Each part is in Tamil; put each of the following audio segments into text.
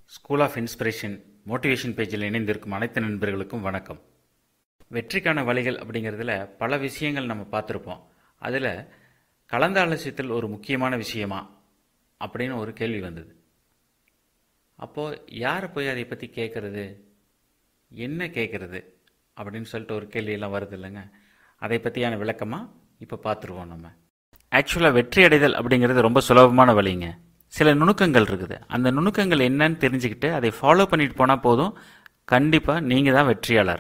ஸ்கூல் ஆஃப் இன்ஸ்பிரேஷன் மோட்டிவேஷன் பேஜில் இணைந்திருக்கும் அனைத்து நண்பர்களுக்கும் வணக்கம் வெற்றிக்கான வழிகள் அப்படிங்கிறதுல பல விஷயங்கள் நம்ம பார்த்துருப்போம் அதில் கலந்து ஆலோசித்தல் ஒரு முக்கியமான விஷயமா அப்படின்னு ஒரு கேள்வி வந்தது அப்போது யாரை போய் அதை பற்றி கேட்குறது என்ன கேட்குறது அப்படின்னு சொல்லிட்டு ஒரு கேள்வியெல்லாம் வருது இல்லைங்க அதை பற்றியான விளக்கமாக இப்போ பார்த்துருவோம் நம்ம ஆக்சுவலாக வெற்றி அடைதல் அப்படிங்கிறது ரொம்ப சுலபமான வழிங்க சில நுணுக்கங்கள் இருக்குது அந்த நுணுக்கங்கள் என்னன்னு தெரிஞ்சுக்கிட்டு அதை ஃபாலோ பண்ணிட்டு போனால் போதும் கண்டிப்பாக நீங்கள் தான் வெற்றியாளர்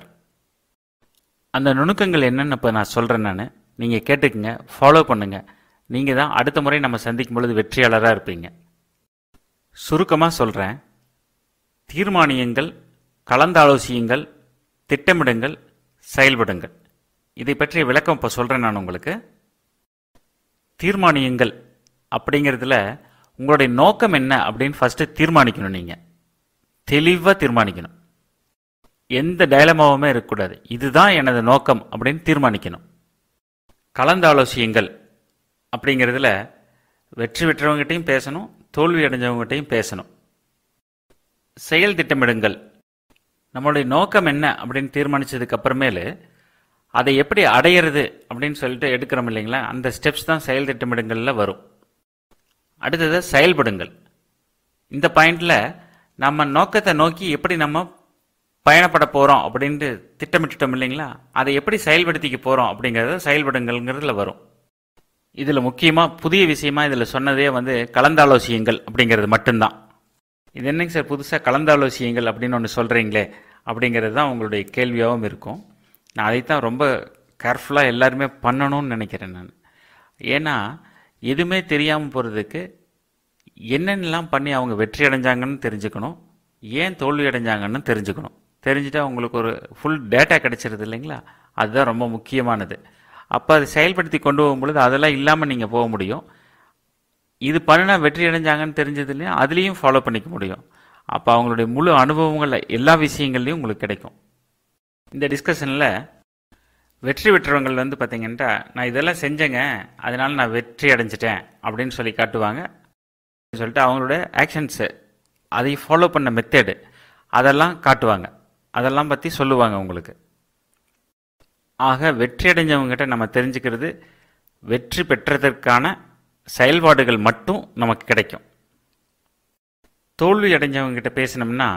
அந்த நுணுக்கங்கள் என்னன்னு இப்போ நான் சொல்கிறேன் நான் நீங்கள் கேட்டுக்குங்க ஃபாலோ பண்ணுங்கள் நீங்கள் தான் அடுத்த முறை நம்ம சந்திக்கும் பொழுது வெற்றியாளராக இருப்பீங்க சுருக்கமாக சொல்கிறேன் தீர்மானியுங்கள் கலந்தாலோசியுங்கள் திட்டமிடுங்கள் செயல்படுங்கள் இதை பற்றிய விளக்கம் இப்போ சொல்கிறேன் நான் உங்களுக்கு தீர்மானியுங்கள் அப்படிங்கிறதுல உங்களுடைய நோக்கம் என்ன அப்படின்னு ஃபஸ்ட்டு தீர்மானிக்கணும் நீங்கள் தெளிவாக தீர்மானிக்கணும் எந்த டைலமாவுமே இருக்கக்கூடாது இதுதான் எனது நோக்கம் அப்படின்னு தீர்மானிக்கணும் கலந்தாலோசியுங்கள் அப்படிங்கிறதுல வெற்றி பெற்றவங்ககிட்டையும் பேசணும் தோல்வி அடைஞ்சவங்ககிட்டையும் பேசணும் செயல் திட்டமிடுங்கள் நம்மளுடைய நோக்கம் என்ன அப்படின்னு தீர்மானிச்சதுக்கு அப்புறமேலு அதை எப்படி அடையிறது அப்படின்னு சொல்லிட்டு எடுக்கிறோம் இல்லைங்களா அந்த ஸ்டெப்ஸ் தான் செயல் திட்டமிடுங்கள்ல வரும் அடுத்தது செயல்படுங்கள் இந்த பாயிண்ட்ல நம்ம நோக்கத்தை நோக்கி எப்படி நம்ம பயணப்பட போகிறோம் அப்படின்ட்டு திட்டமிட்டுட்டோம் இல்லைங்களா அதை எப்படி செயல்படுத்திக்க போகிறோம் அப்படிங்கிறத செயல்படுங்கள்ங்கிறதுல வரும் இதில் முக்கியமாக புதிய விஷயமா இதில் சொன்னதே வந்து கலந்தாலோசியங்கள் அப்படிங்கிறது மட்டும்தான் இது என்னங்க சார் புதுசாக கலந்தாலோசியங்கள் அப்படின்னு ஒன்று சொல்கிறீங்களே அப்படிங்கிறது தான் உங்களுடைய கேள்வியாகவும் இருக்கும் நான் அதைத்தான் ரொம்ப கேர்ஃபுல்லாக எல்லாருமே பண்ணணும்னு நினைக்கிறேன் நான் ஏன்னா எதுவுமே தெரியாமல் போகிறதுக்கு என்னென்னலாம் பண்ணி அவங்க வெற்றி அடைஞ்சாங்கன்னு தெரிஞ்சுக்கணும் ஏன் தோல்வி அடைஞ்சாங்கன்னு தெரிஞ்சுக்கணும் தெரிஞ்சுட்டா உங்களுக்கு ஒரு ஃபுல் டேட்டா கிடைச்சிருது இல்லைங்களா அதுதான் ரொம்ப முக்கியமானது அப்போ அதை செயல்படுத்தி கொண்டு போகும்பொழுது அதெல்லாம் இல்லாமல் நீங்கள் போக முடியும் இது பண்ணினா வெற்றி அடைஞ்சாங்கன்னு தெரிஞ்சது இல்லையா அதுலேயும் ஃபாலோ பண்ணிக்க முடியும் அப்போ அவங்களுடைய முழு அனுபவங்கள் எல்லா விஷயங்கள்லையும் உங்களுக்கு கிடைக்கும் இந்த டிஸ்கஷனில் வெற்றி பெற்றவங்கள் வந்து பார்த்தீங்கன்னா நான் இதெல்லாம் செஞ்சேங்க அதனால நான் வெற்றி அடைஞ்சிட்டேன் அப்படின்னு சொல்லி காட்டுவாங்க சொல்லிட்டு அவங்களோட ஆக்ஷன்ஸு அதை ஃபாலோ பண்ண மெத்தேடு அதெல்லாம் காட்டுவாங்க அதெல்லாம் பற்றி சொல்லுவாங்க உங்களுக்கு ஆக வெற்றி அடைஞ்சவங்ககிட்ட நம்ம தெரிஞ்சுக்கிறது வெற்றி பெற்றதற்கான செயல்பாடுகள் மட்டும் நமக்கு கிடைக்கும் தோல்வி அடைஞ்சவங்ககிட்ட பேசினோம்னா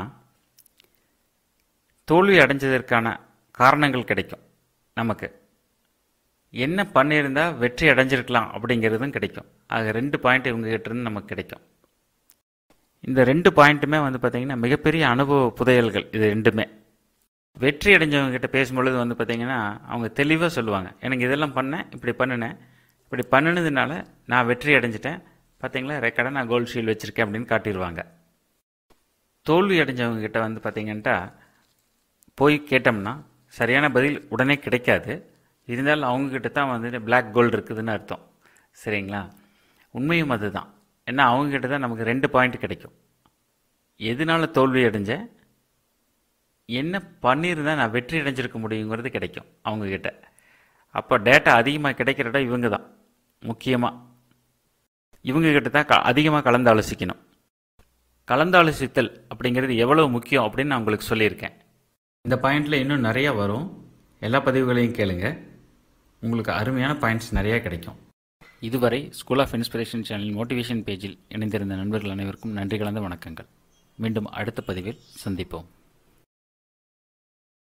தோல்வி அடைஞ்சதற்கான காரணங்கள் கிடைக்கும் நமக்கு என்ன பண்ணியிருந்தா வெற்றி அடைஞ்சிருக்கலாம் அப்படிங்கிறதும் கிடைக்கும் ஆக ரெண்டு பாயிண்ட் இவங்ககிட்ட இருந்து நமக்கு கிடைக்கும் இந்த ரெண்டு பாயிண்ட்டுமே வந்து பார்த்திங்கன்னா மிகப்பெரிய அனுபவ புதையல்கள் இது ரெண்டுமே வெற்றி அடைஞ்சவங்க கிட்ட பேசும்பொழுது வந்து பார்த்திங்கன்னா அவங்க தெளிவாக சொல்லுவாங்க எனக்கு இதெல்லாம் பண்ணேன் இப்படி பண்ணினேன் இப்படி பண்ணினதுனால நான் வெற்றி அடைஞ்சிட்டேன் பார்த்தீங்களா ரெக்கார்டாக நான் கோல்டு ஷீல் வச்சுருக்கேன் அப்படின்னு காட்டிடுவாங்க தோல்வி அடைஞ்சவங்க கிட்ட வந்து பார்த்திங்கன்னா போய் கேட்டோம்னா சரியான பதில் உடனே கிடைக்காது இருந்தாலும் அவங்கக்கிட்ட தான் வந்து பிளாக் கோல்டு இருக்குதுன்னு அர்த்தம் சரிங்களா உண்மையும் அதுதான் ஏன்னா அவங்கக்கிட்ட தான் நமக்கு ரெண்டு பாயிண்ட் கிடைக்கும் எதனால தோல்வி அடைஞ்சேன் என்ன பண்ணியிருந்தா நான் வெற்றி அடைஞ்சிருக்க முடியுங்கிறது கிடைக்கும் அவங்கக்கிட்ட அப்போ டேட்டா அதிகமாக கிடைக்கிற இடம் இவங்க தான் முக்கியமாக இவங்கக்கிட்ட தான் க அதிகமாக கலந்து ஆலோசிக்கணும் கலந்தாலோசித்தல் அப்படிங்கிறது எவ்வளவு முக்கியம் அப்படின்னு நான் உங்களுக்கு சொல்லியிருக்கேன் இந்த பாயிண்டில் இன்னும் நிறையா வரும் எல்லா பதிவுகளையும் கேளுங்க உங்களுக்கு அருமையான பாயிண்ட்ஸ் நிறையா கிடைக்கும் இதுவரை School of Inspiration channel motivation பேஜில் இணைந்திருந்த நண்பர்கள் அனைவருக்கும் நன்றி கலந்த வணக்கங்கள் மீண்டும் அடுத்த பதிவில் சந்திப்போம்